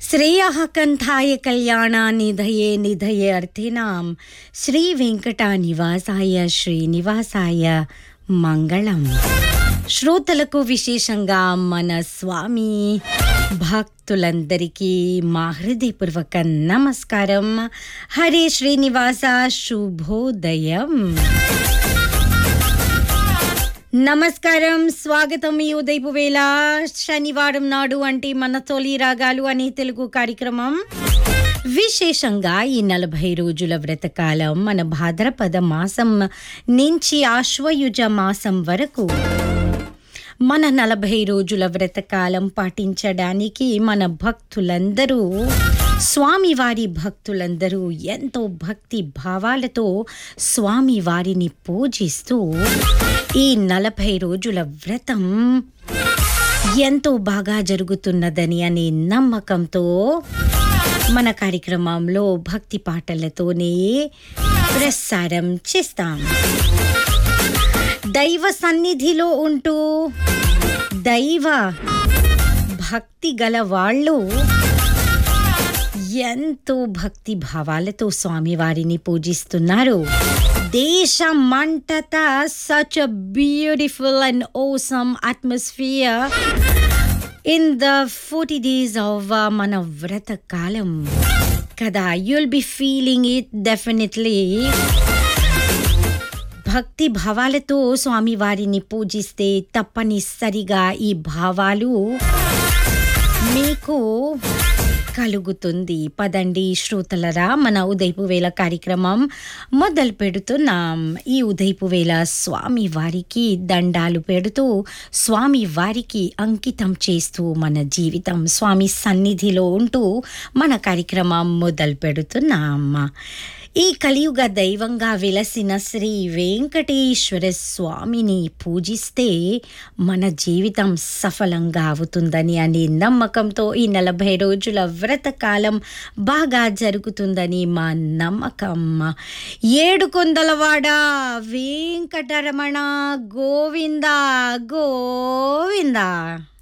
శ్రేయः కంఠాయ కళ్యాణానిధయే నిధయే అర్థినాం శ్రీ వెంకటానివాసాయ శ్రీనివాసాయ మంగళం శ్రోతలకు విశేషంగా మన స్వామి భక్తులందరికీ మా హృదయపూర్వక నమస్కారం హరే శ్రీనివాస శుభోదయం నమస్కారం స్వాగతం ఈ ఉదయపు వేళ శనివారం నాడు అంటే మన తొలి రాగాలు అనే తెలుగు కార్యక్రమం విశేషంగా ఈ నలభై రోజుల వ్రతకాలం మన భాద్రపద మాసం నుంచి ఆశ్వయుజ మాసం వరకు మన నలభై రోజుల వ్రతకాలం పాటించడానికి మన భక్తులందరూ స్వామివారి భక్తులందరూ ఎంతో భక్తి భావాలతో స్వామివారిని పూజిస్తూ ఈ నలభై రోజుల వ్రతం ఎంతో బాగా జరుగుతున్నదని అనే నమ్మకంతో మన కార్యక్రమంలో భక్తి పాటలతోనే ప్రసారం చేస్తాం దైవ సన్నిధిలో ఉంటూ దైవ భక్తి గల వాళ్ళు ఎంతో భక్తి భావాలతో స్వామివారిని పూజిస్తున్నారు దేశమంతటా such a beautiful and awesome atmosphere in the forty days of మన వ్రత కాలం కదా you'll be feeling it definitely భక్తి భావాలతో స్వామివారిని పూజిస్తే తప్పనిసరిగా ఈ భావాలు మీకు కలుగుతుంది పదండి శ్రోతలరా మన ఉదయపు వేళ కార్యక్రమం మొదలు పెడుతున్నాం ఈ ఉదయపు వేళ స్వామి వారికి దండాలు పెడుతూ స్వామి వారికి అంకితం చేస్తూ మన జీవితం స్వామి సన్నిధిలో ఉంటూ మన కార్యక్రమం మొదలు పెడుతున్నాం ఈ కలియుగ దైవంగా వెలసిన శ్రీ వెంకటేశ్వర స్వామిని పూజిస్తే మన జీవితం సఫలంగా అవుతుందని అనే నమ్మకంతో ఈ నలభై రోజుల వ్రతకాలం బాగా జరుగుతుందని మా నమ్మకం ఏడుకొందలవాడ వెంకటరమణ గోవింద గోవింద